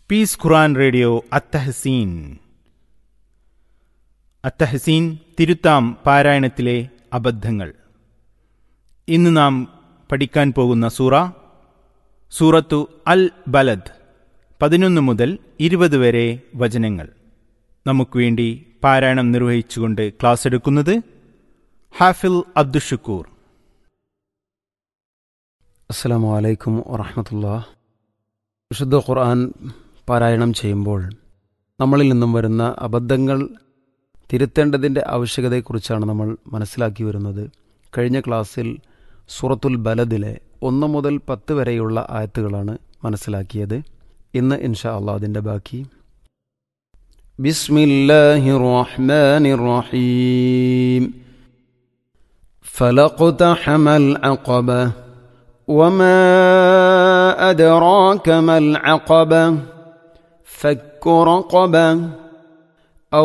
piece ഖുറാൻ radio അത്തഹസീൻ അത്തഹസീൻ തിരുത്താം പാരായണത്തിലെ അബദ്ധങ്ങൾ ഇന്ന് നാം പഠിക്കാൻ പോകുന്ന സൂറ സൂറത്തു അൽ ബലദ് പതിനൊന്ന് മുതൽ ഇരുപത് വരെ വചനങ്ങൾ നമുക്ക് വേണ്ടി പാരായണം നിർവഹിച്ചുകൊണ്ട് ക്ലാസ് എടുക്കുന്നത് ഹാഫിൽ അബ്ദുഷക്കൂർ അസ്സാം വലൈക്കും വറഹമത്തുള്ള വിശുദ്ധ ഖുർആൻ പാരായണം ചെയ്യുമ്പോൾ നമ്മളിൽ നിന്നും വരുന്ന അബദ്ധങ്ങൾ തിരുത്തേണ്ടതിൻ്റെ ആവശ്യകതയെക്കുറിച്ചാണ് നമ്മൾ മനസ്സിലാക്കി വരുന്നത് കഴിഞ്ഞ ക്ലാസ്സിൽ സൂറത്തുൽ ബലദിലെ ഒന്ന് മുതൽ പത്ത് വരെയുള്ള ആയത്തുകളാണ് മനസ്സിലാക്കിയത് ഇന്ന് ഇൻഷാ അള്ളാഹ് അതിൻ്റെ ബാക്കി ബിസ്മില്ലാഹിർ റഹ്മാനിർ റഹീം فلقتحم العقبة وما أدراك ما العقبة فك رقبة